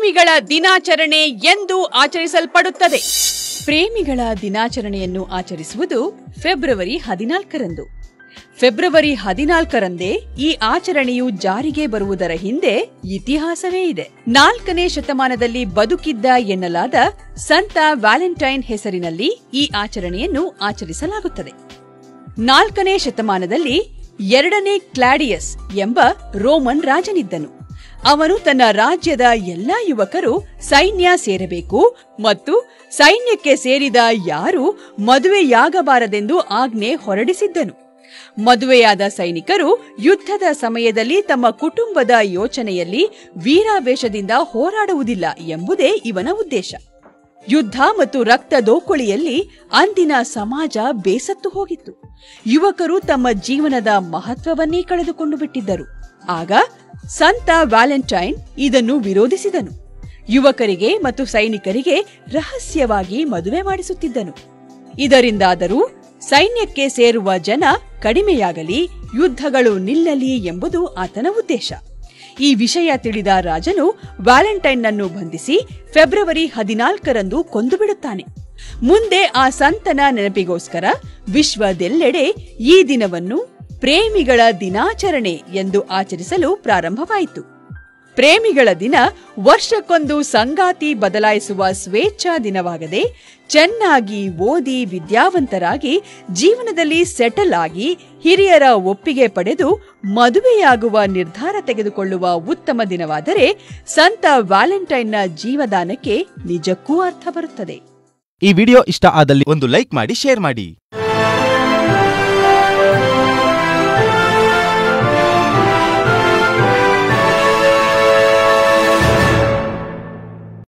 ಪ್ರೇಮಿಗಳ ದಿನಾಚರಣೆ ಎಂದು ಆಚರಿಸಲ್ಪಡುತ್ತದೆ ಪ್ರೇಮಿಗಳ ದಿನಾಚರಣೆಯನ್ನು ಆಚರಿಸುವುದು ಫೆಬ್ರವರಿ ಹದಿನಾಲ್ಕರಂದು ಫೆಬ್ರವರಿ ಹದಿನಾಲ್ಕರಂದೇ ಈ ಆಚರಣೆಯು ಜಾರಿಗೆ ಬರುವುದರ ಹಿಂದೆ ಇತಿಹಾಸವೇ ಇದೆ ನಾಲ್ಕನೇ ಶತಮಾನದಲ್ಲಿ ಬದುಕಿದ್ದ ಎನ್ನಲಾದ ಸಂತ ವ್ಯಾಲೆಂಟೈನ್ ಹೆಸರಿನಲ್ಲಿ ಈ ಆಚರಣೆಯನ್ನು ಆಚರಿಸಲಾಗುತ್ತದೆ ನಾಲ್ಕನೇ ಶತಮಾನದಲ್ಲಿ ಎರಡನೇ ಕ್ಲಾಡಿಯಸ್ ಎಂಬ ರೋಮನ್ ರಾಜನಿದ್ದನು ಅವನು ತನ್ನ ರಾಜ್ಯದ ಎಲ್ಲಾ ಯುವಕರು ಸೈನ್ಯ ಸೇರಬೇಕು ಮತ್ತು ಸೈನ್ಯಕ್ಕೆ ಸೇರಿದ ಯಾರು ಮದುವೆಯಾಗಬಾರದೆಂದು ಆಜ್ಞೆ ಹೊರಡಿಸಿದ್ದನು ಮದುವೆಯಾದ ಸೈನಿಕರು ಯುದ್ಧದ ಸಮಯದಲ್ಲಿ ತಮ್ಮ ಕುಟುಂಬದ ಯೋಚನೆಯಲ್ಲಿ ವೀರಾವೇಶದಿಂದ ಹೋರಾಡುವುದಿಲ್ಲ ಎಂಬುದೇ ಇವನ ಉದ್ದೇಶ ಯುದ್ಧ ಮತ್ತು ರಕ್ತ ದೋಕುಳಿಯಲ್ಲಿ ಅಂದಿನ ಸಮಾಜ ಬೇಸತ್ತು ಹೋಗಿತ್ತು ಯುವಕರು ತಮ್ಮ ಜೀವನದ ಮಹತ್ವವನ್ನೇ ಕಳೆದುಕೊಂಡು ಬಿಟ್ಟಿದ್ದರು ಆಗ ಸಂತ ವ್ಯಾಲೆಂಟೈನ್ ಇದನ್ನು ವಿರೋಧಿಸಿದನು ಯುವಕರಿಗೆ ಮತ್ತು ಸೈನಿಕರಿಗೆ ರಹಸ್ಯವಾಗಿ ಮದುವೆ ಮಾಡಿಸುತ್ತಿದ್ದನು ಇದರಿಂದಾದರೂ ಸೈನ್ಯಕ್ಕೆ ಸೇರುವ ಜನ ಕಡಿಮೆಯಾಗಲಿ ಯುದ್ಧಗಳು ನಿಲ್ಲಲಿ ಎಂಬುದು ಆತನ ಉದ್ದೇಶ ಈ ವಿಷಯ ತಿಳಿದ ರಾಜನು ವ್ಯಾಲೆಂಟೈನ್ನನ್ನು ಬಂಧಿಸಿ ಫೆಬ್ರವರಿ ಹದಿನಾಲ್ಕರಂದು ಕೊಂದುಬಿಡುತ್ತಾನೆ ಮುಂದೆ ಆ ಸಂತನ ನೆನಪಿಗೋಸ್ಕರ ವಿಶ್ವದೆಲ್ಲೆಡೆ ಈ ದಿನವನ್ನು ಪ್ರೇಮಿಗಳ ದಿನಾಚರಣೆ ಎಂದು ಆಚರಿಸಲು ಪ್ರಾರಂಭವಾಯಿತು ಪ್ರೇಮಿಗಳ ದಿನ ವರ್ಷಕ್ಕೊಂದು ಸಂಗಾತಿ ಬದಲಾಯಿಸುವ ಸ್ವೇಚ್ಛಾ ದಿನವಾಗದೆ ಚೆನ್ನಾಗಿ ಓದಿ ವಿದ್ಯಾವಂತರಾಗಿ ಜೀವನದಲ್ಲಿ ಸೆಟಲ್ ಆಗಿ ಹಿರಿಯರ ಒಪ್ಪಿಗೆ ಪಡೆದು ಮದುವೆಯಾಗುವ ನಿರ್ಧಾರ ತೆಗೆದುಕೊಳ್ಳುವ ಉತ್ತಮ ದಿನವಾದರೆ ಸಂತ ವ್ಯಾಲೆಂಟೈನ್ನ ಜೀವದಾನಕ್ಕೆ ನಿಜಕ್ಕೂ ಅರ್ಥ ಬರುತ್ತದೆ ಈ ವಿಡಿಯೋ ಇಷ್ಟ ಆದಲ್ಲಿ ಒಂದು ಲೈಕ್ ಮಾಡಿ ಶೇರ್ ಮಾಡಿ